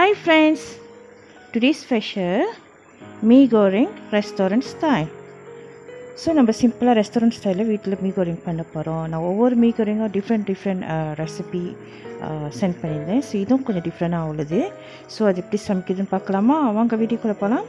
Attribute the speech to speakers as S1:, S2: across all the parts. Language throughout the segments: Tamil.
S1: Hi friends, today's special mee goreng restaurant style so நம்ம சிம்பிளாக ரெஸ்டாரண்ட் ஸ்டைலில் வீட்டில் மீ கோரிங் பண்ண போகிறோம் நான் ஒவ்வொரு மீ கோரிங்கும் டிஃப்ரெண்ட் டிஃப்ரெண்ட் ரெசிபி சென்ட் பண்ணியிருந்தேன் ஸோ இதுவும் கொஞ்சம் டிஃப்ரெண்ட்டாக உள்ளது ஸோ அது எப்படி சமைக்குதுன்னு பார்க்கலாமா வாங்க வீடியோக்குள்ளே போகலாம்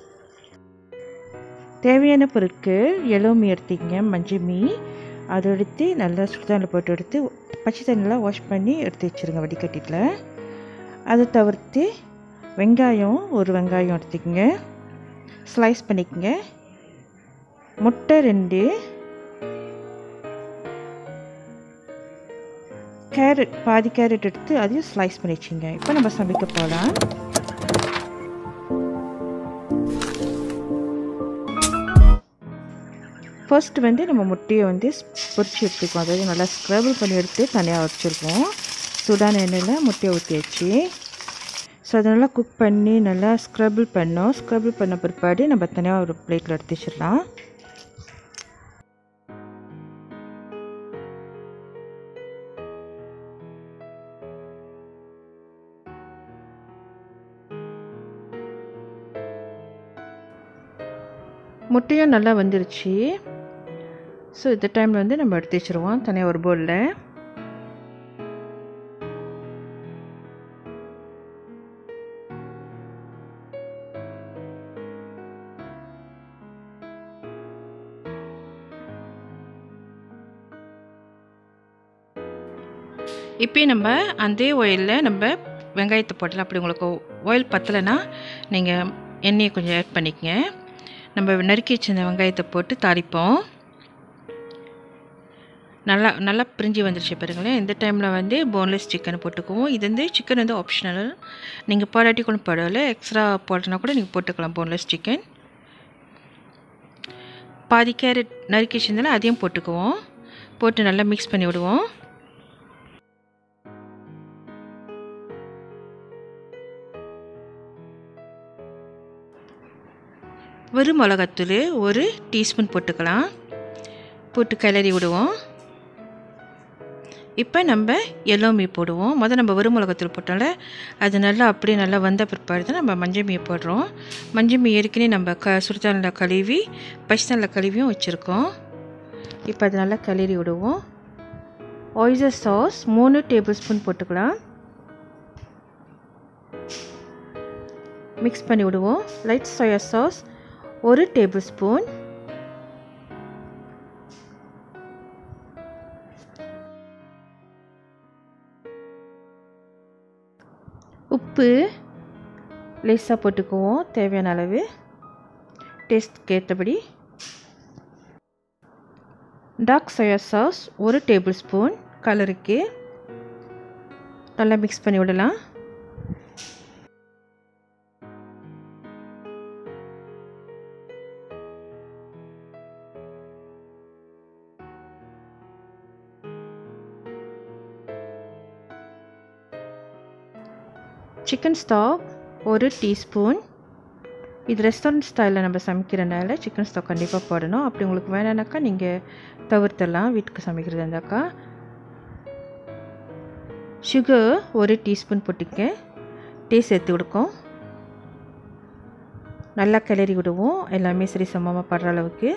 S1: தேவையான பொருட்கள் எல்லோ மீ எடுத்திங்க மஞ்சள் மீ அதை எடுத்து நல்லா சுடுதண்ணில் போட்டு எடுத்து பச்சை தண்ணியில் வாஷ் பண்ணி எடுத்து வச்சுருங்க வடிகட்டியில் அதை தவிர்த்து வெங்காயம் ஒரு வெங்காயம் எடுத்துக்கோங்க ஸ்லைஸ் பண்ணிக்கோங்க முட்டை ரெண்டு கேரட் பாதி கேரட் எடுத்து அதையும் ஸ்லைஸ் பண்ணி வச்சுங்க இப்போ நம்ம சமைக்க போகலாம் ஃபர்ஸ்ட் வந்து நம்ம முட்டையை வந்து பொரிச்சு எடுத்துக்கோம் அதாவது நல்லா ஸ்க்ரபிள் பண்ணி எடுத்து தனியாக வச்சுருக்கோம் சுடான எண்ணெயில் முட்டையை ஊற்றியாச்சு ஸோ அதை நல்லா குக் பண்ணி நல்லா ஸ்க்ரபிள் பண்ணோம் ஸ்க்ரபிள் பண்ண பிற்பாடு நம்ம தனியாக ஒரு பிளேட்டில் எடுத்து வச்சிடலாம் முட்டையும் நல்லா வந்துருச்சு ஸோ இந்த டைமில் வந்து நம்ம எடுத்து வச்சுருவோம் தனியாக ஒரு பவுலில் இப்போ நம்ம அந்த ஆயிலில் நம்ம வெங்காயத்தை போடலாம் அப்படி உங்களுக்கு ஆயில் பத்தலைன்னா நீங்கள் எண்ணெயை கொஞ்சம் ஆட் பண்ணிக்கங்க நம்ம நறுக்கி வச்சிருந்த வெங்காயத்தை போட்டு தாளிப்போம் நல்லா நல்லா பிரிஞ்சு வந்துருச்சு பாருங்களேன் இந்த டைமில் வந்து போன்லெஸ் சிக்கன் போட்டுக்குவோம் இது வந்து சிக்கன் வந்து ஆப்ஷனல் நீங்கள் போடாட்டி கூட போடலை எக்ஸ்ட்ரா போட்டனா கூட நீங்கள் போட்டுக்கலாம் போன்லெஸ் சிக்கன் பாதி கேரட் நறுக்கி வச்சிருந்தாலும் அதையும் போட்டுக்குவோம் போட்டு நல்லா மிக்ஸ் பண்ணி விடுவோம் வெறும் மிளகாத்தூள் ஒரு டீஸ்பூன் போட்டுக்கலாம் போட்டு கிளறி விடுவோம் இப்போ நம்ம எல்லோ மீ போடுவோம் முதல் நம்ம வெறும் மிளகாத்தூள் போட்டோம்ல அது நல்லா அப்படியே நல்லா வந்த பிற்பாடு தான் நம்ம மஞ்சள் மீ போடுறோம் மஞ்சள் மீ ஏற்கனவே நம்ம க சுடுதண்ணில் கழுவி பச்சை கழுவியும் வச்சுருக்கோம் இப்போ அது நல்லா கிளறி விடுவோம் ஒய்சர் சாஸ் மூணு டேபிள் ஸ்பூன் போட்டுக்கலாம் மிக்ஸ் பண்ணி விடுவோம் லைட் சோயா சாஸ் ஒரு டேபிள் ஸ்பூன் உப்பு லேஸாக போட்டுக்குவோம் தேவையான அளவு டேஸ்ட்க்கு ஏற்றபடி டார்க் சோயா சாஸ் ஒரு டேபிள் ஸ்பூன் கலருக்கு நல்லா மிக்ஸ் பண்ணி விடலாம் சிக்கன் ஸ்டாக் ஒரு டீஸ்பூன் இது ரெஸ்டாரண்ட் ஸ்டைலில் நம்ம சமைக்கிறனால சிக்கன் ஸ்டாக் கண்டிப்பாக போடணும் அப்படி உங்களுக்கு வேணானாக்கா நீங்கள் தவிர்த்தலாம் வீட்டுக்கு சமைக்கிறது இருந்தாக்கா சுகர் ஒரு டீஸ்பூன் போட்டுக்க டேஸ்ட் எடுத்து கொடுக்கும் நல்லா கிளறி விடுவோம் எல்லாமே சரி சமமாக படுற அளவுக்கு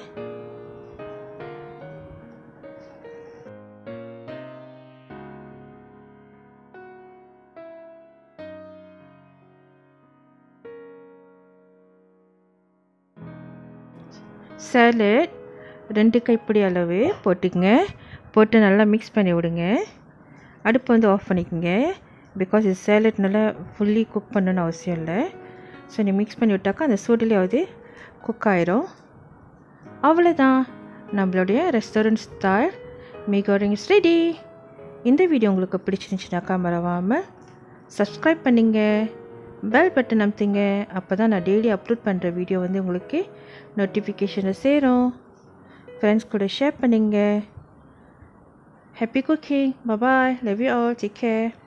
S1: சேலட் ரெண்டு கைப்பிடி அளவு போட்டுக்கங்க போட்டு நல்லா மிக்ஸ் பண்ணி விடுங்க அடுப்பு வந்து ஆஃப் பண்ணிக்கோங்க பிகாஸ் இது சேலட் நல்லா ஃபுல்லி குக் பண்ணணும்னு அவசியம் இல்லை ஸோ நீ மிக்ஸ் பண்ணி விட்டாக்கா அந்த சூடுலேயாவது குக் ஆயிரும் அவ்வளோதான் நம்மளுடைய restaurant style mee goreng is ready இந்த வீடியோ உங்களுக்கு பிடிச்சிருந்துச்சுனாக்கா மறவாமல் சப்ஸ்கிரைப் பண்ணிங்க பெல் பட்டன் அமுத்திங்க அப்போ தான் நான் டெய்லி அப்லோட் பண்ணுற வீடியோ வந்து உங்களுக்கு நோட்டிஃபிகேஷனில் சேரும் ஃப்ரெண்ட்ஸ் கூட ஷேர் பண்ணிங்க happy cooking bye bye love you all take care